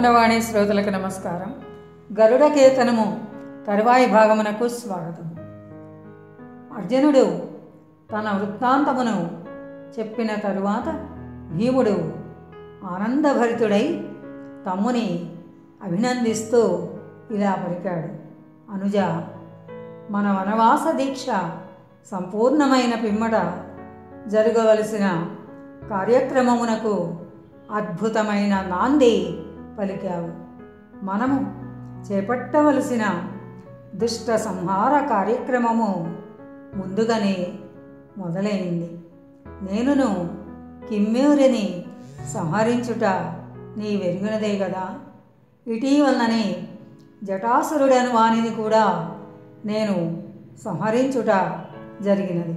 మోహనవాణి శ్రోతలకు నమస్కారం గరుడ కీర్తనము తరువాయి భాగమునకు స్వాగతం అర్జునుడు తన వృత్తాంతమును చెప్పిన తరువాత భీముడు ఆనందభరితుడై తమ్ముని అభినందిస్తూ ఇలా పలికాడు అనుజ మన వనవాస దీక్ష సంపూర్ణమైన పిమ్మట జరగవలసిన కార్యక్రమమునకు అద్భుతమైన నాంది పలికావు మనము చేపట్టవలసిన దుష్ట సంహార కార్యక్రమము ముందుగానే మొదలైంది నేనును కిమ్మూరిని సంహరించుట నీ వెరుగునదే కదా ఇటీవలనే జటాసురుడను వానిని కూడా నేను సంహరించుట జరిగినది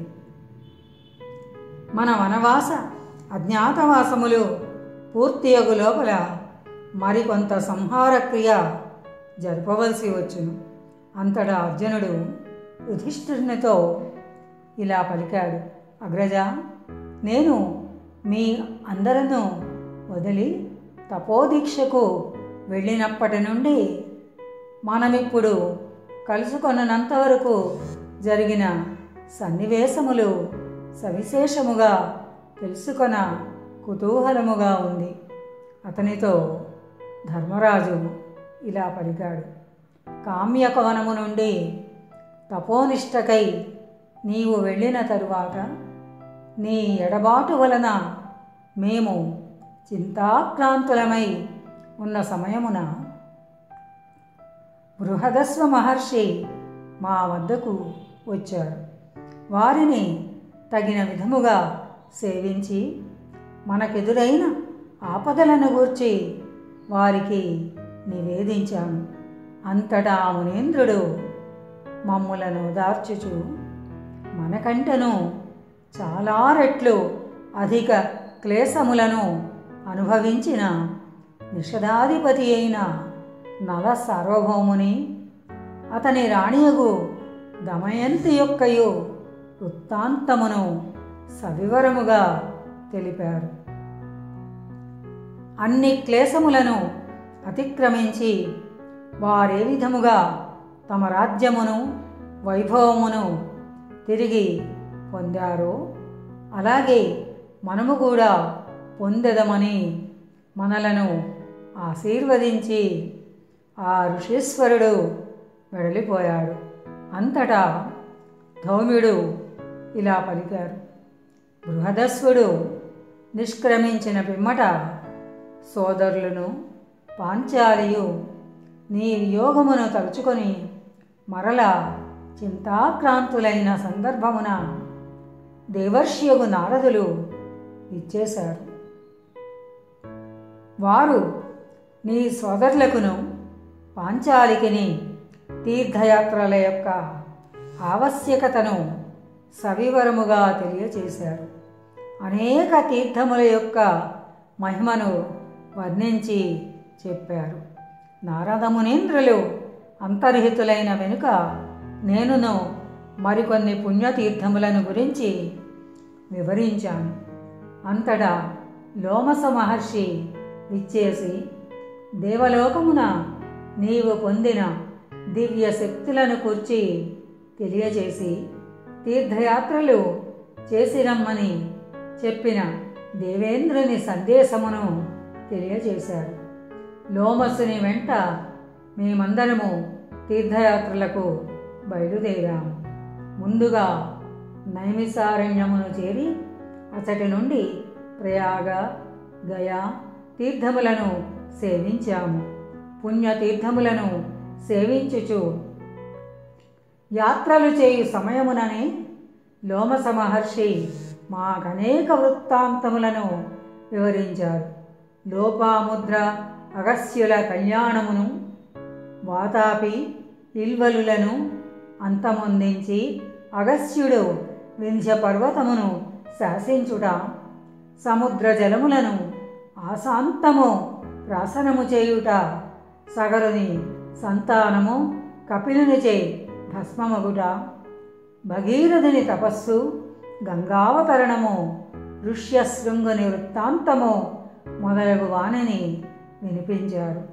మన వనవాస అజ్ఞాతవాసములు పూర్తియగు లోపల మరికొంత సంహార క్రియ జరపవలసి వచ్చును అంతటా అర్జునుడు యుధిష్ఠిరునితో ఇలా పలికాడు అగ్రజ నేను మీ అందరను వదిలి తపోదీక్షకు వెళ్ళినప్పటి నుండి మనమిప్పుడు కలుసుకొన్నంత వరకు జరిగిన సన్నివేశములు సవిశేషముగా తెలుసుకొన కుతూహలముగా ఉంది అతనితో ధర్మరాజు ఇలా పలికాడు కామ్యకవనము నుండి తపోనిష్టకై నీవు వెళ్ళిన తరువాత నీ ఎడబాటు వలన మేము చింతాక్రాంతులమై ఉన్న సమయమున బృహదస్వ మహర్షి మా వద్దకు వచ్చారు వారిని తగిన విధముగా సేవించి మనకెదురైన ఆపదలను గూర్చి వారికి నివేదించాము అంతటా మునేంద్రుడు మమ్ములను దార్చుచు మనకంటను చాలా రెట్లు అధిక క్లేశములను అనుభవించిన నిషధాధిపతి అయిన నల సార్వభౌముని అతని రాణియగు దమయంతి యొక్కయు వృత్తాంతమును సవివరముగా తెలిపారు అన్ని క్లేశములను అతిక్రమించి వారే విధముగా తమ రాజ్యమును వైభవమును తిరిగి పొందారో అలాగే మనము కూడా పొందెదమని మనలను ఆశీర్వదించి ఆ ఋషీశ్వరుడు వెడలిపోయాడు అంతటా ధౌమ్యుడు ఇలా పలికారు బృహదస్వుడు నిష్క్రమించిన పిమ్మట సోదరులను పాంచాలియు నీ వియోగమును తలుచుకొని మరల చింతాక్రాంతులైన సందర్భమున దేవర్షియగు నారదులు ఇచ్చేశారు వారు నీ సోదరులకును పాంచాలికిని తీర్థయాత్రల యొక్క ఆవశ్యకతను సవివరముగా తెలియచేశారు అనేక తీర్థముల యొక్క మహిమను వర్ణించి చెప్పారు నారదమునేంద్రులు అంతర్హితులైన వెనుక నేనును మరికొన్ని పుణ్యతీర్థములను గురించి వివరించాను అంతటా లోమస మహర్షి విచ్చేసి దేవలోకమున నీవు పొందిన దివ్య శక్తులను కూర్చి తెలియజేసి తీర్థయాత్రలు చేసిరమ్మని చెప్పిన దేవేంద్రుని సందేశమును తెలియజేశారు లోమసుని వెంట మేమందరము తీర్థయాత్రలకు బయలుదేరాము ముందుగా నైమిసారణ్యమును చేరి అతటి నుండి ప్రయాగ గయా తీర్థములను సేవించాము పుణ్యతీర్థములను సేవించుచు యాత్రలు చేయు సమయముననే లోమస మహర్షి మాకనేక వృత్తాంతములను వివరించారు లోపాముద్ర అగస్యుల కళ్యాణమును వాతాపి ఇల్వలులను అంతమొందించి అగస్యుడు వింధ్య పర్వతమును శాసించుట సముద్ర జలములను ఆశాంతము ప్రాసనము చేయుట సగరుని సంతానము కపిలునిచే భస్మమగుట భగీరథుని తపస్సు గంగావతరణము ఋష్యశృంగుని వృత్తాంతము మొదలగు వాణిని వినిపించారు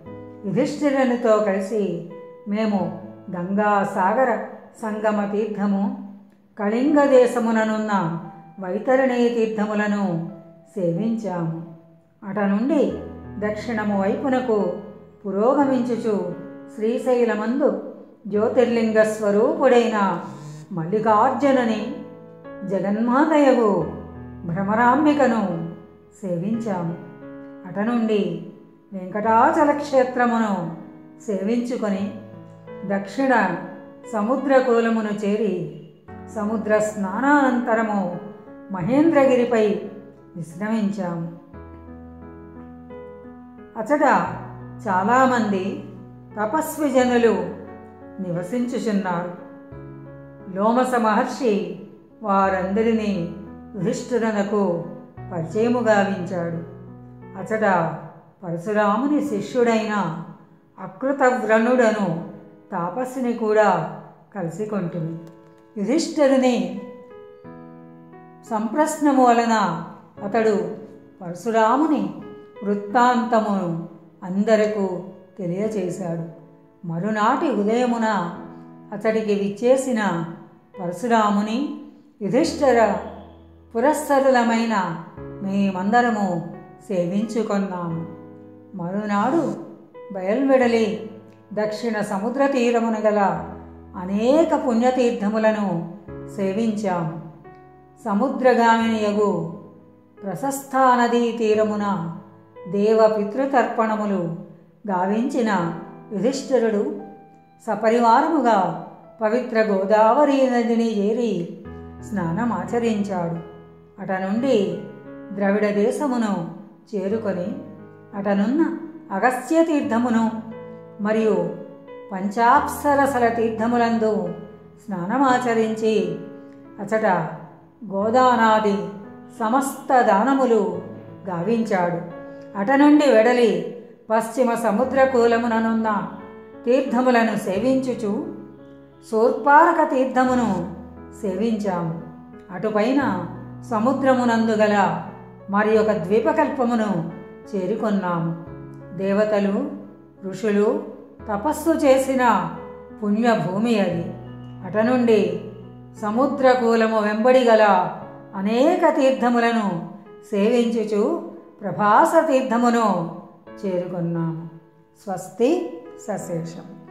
యుధిష్ఠిరునితో కలిసి మేము గంగా సాగర సంగమ తీర్థము కళింగ దేశముననున్న వైతరణీ తీర్థములను సేవించాము అట నుండి దక్షిణము వైపునకు పురోగమించుచు శ్రీశైలమందు జ్యోతిర్లింగ స్వరూపుడైన మల్లికార్జునుని జగన్మాతయగు భ్రమరాంబికను సేవించాము అట నుండి వెంకటాచల క్షేత్రమును సేవించుకొని దక్షిణ సముద్రకూలమును చేరి సముద్ర స్నానానంతరము మహేంద్రగిరిపై విశ్రమించాము అచట చాలామంది తపస్వి జనులు నివసించుచున్నారు లోమస మహర్షి వారందరినీ యుధిష్ఠిరనకు పరిచయము గావించాడు అచట పరశురాముని శిష్యుడైన అకృతవ్రణుడను తాపస్సుని కూడా కలిసి కొంటుంది యుధిష్ఠిరుని సంప్రశ్నము వలన అతడు పరశురాముని వృత్తాంతమును అందరకు తెలియచేశాడు మరునాటి ఉదయమున అతడికి విచ్చేసిన పరశురాముని యుధిష్ఠిర పురస్సరులమైన మేమందరము సేవించుకొన్నాము మరునాడు బయల్వెడలి దక్షిణ సముద్ర తీరమున గల అనేక పుణ్యతీర్థములను సేవించాము సముద్రగామినియగు ప్రశస్థా నదీ తీరమున దేవ పితృతర్పణములు గావించిన యుధిష్ఠిరుడు సపరివారముగా పవిత్ర గోదావరి నదిని చేరి స్నానమాచరించాడు అట నుండి ద్రవిడ దేశమును చేరుకొని అటనున్న అగస్త్య తీర్థమును మరియు పంచాప్సరసల తీర్థములందు స్నానమాచరించి అచట గోదానాది సమస్త దానములు గావించాడు అట నుండి వెడలి పశ్చిమ సముద్రకూలముననున్న తీర్థములను సేవించుచు శూర్పారక తీర్థమును సేవించాము అటుపైన సముద్రమునందు గల మరి ఒక ద్వీపకల్పమును చేరుకొన్నాము దేవతలు ఋషులు తపస్సు చేసిన పుణ్యభూమి అది అట నుండి సముద్రకూలము వెంబడి గల అనేక తీర్థములను సేవించుచు ప్రభాస తీర్థమును చేరుకున్నాము స్వస్తి సశేషం